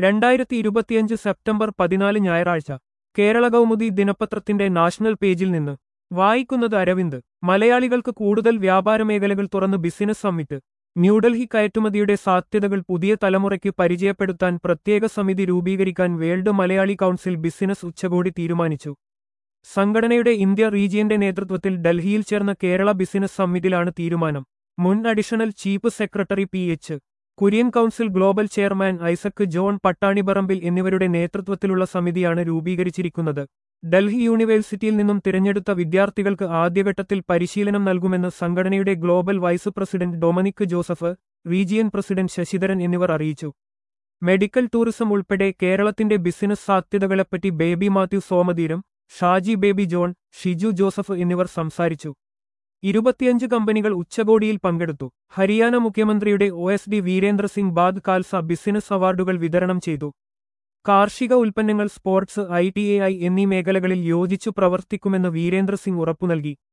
രണ്ടായിരത്തി ഇരുപത്തിയഞ്ച് സെപ്റ്റംബർ പതിനാല് ഞായറാഴ്ച കേരള കൗമുദി ദിനപത്രത്തിന്റെ നാഷണൽ പേജിൽ നിന്ന് വായിക്കുന്നത് അരവിന്ദ് മലയാളികൾക്ക് കൂടുതൽ വ്യാപാര മേഖലകൾ തുറന്ന് ബിസിനസ് സമ്മിറ്റ് ന്യൂഡൽഹി കയറ്റുമതിയുടെ സാധ്യതകൾ പുതിയ തലമുറയ്ക്ക് പരിചയപ്പെടുത്താൻ പ്രത്യേക സമിതി രൂപീകരിക്കാൻ വേൾഡ് മലയാളി കൗൺസിൽ ബിസിനസ് ഉച്ചകോടി തീരുമാനിച്ചു സംഘടനയുടെ ഇന്ത്യ റീജിയന്റെ നേതൃത്വത്തിൽ ഡൽഹിയിൽ ചേർന്ന കേരള ബിസിനസ് സമ്മിറ്റിലാണ് തീരുമാനം മുൻ additional chief secretary P H Kurian council global chairman Isaac John Pattanipparambil എന്നിവരുടെ നേതൃത്വത്തിലുള്ള സമിതിയാണ് രൂപീകരിച്ചിരിക്കുന്നത് ഡൽഹി യൂണിവേഴ്സിറ്റിയിൽ നിന്നും തിരഞ്ഞെടുത്ത വിദ്യാർത്ഥികൾക്ക് ആദ്യഘട്ടത്തിൽ പരിശീലനം നൽകുമെന്ന് സംഘടനയുടെ global vice president Dominic Joseph region president Sasidharan എന്നിവർ അറിയിച്ചു മെഡിക്കൽ ടൂറിസം ഉൾപ്പെടെ കേരളത്തിന്റെ ബിസിനസ് സാധ്യതകളെപ്പറ്റി ബേബി മാത്യു സോമതീരം ഷാജി ബേബി ജോൺ ഷിജു ജോസഫ് എന്നിവർ സംസാരിച്ചു ഇരുപത്തിയഞ്ച് കമ്പനികൾ ഉച്ചകോടിയിൽ പങ്കെടുത്തു ഹരിയാന മുഖ്യമന്ത്രിയുടെ O S D Virendra Singh Badkhalsa business അവാർഡുകൾ വിതരണം ചെയ്തു കാർഷിക ഉൽപ്പന്നങ്ങൾ sports I T A I എന്നീ മേഖലകളിൽ യോജിച്ചു പ്രവർത്തിക്കുമെന്ന് വീരേന്ദ്ര സിംഗ് ഉറപ്പു നൽകി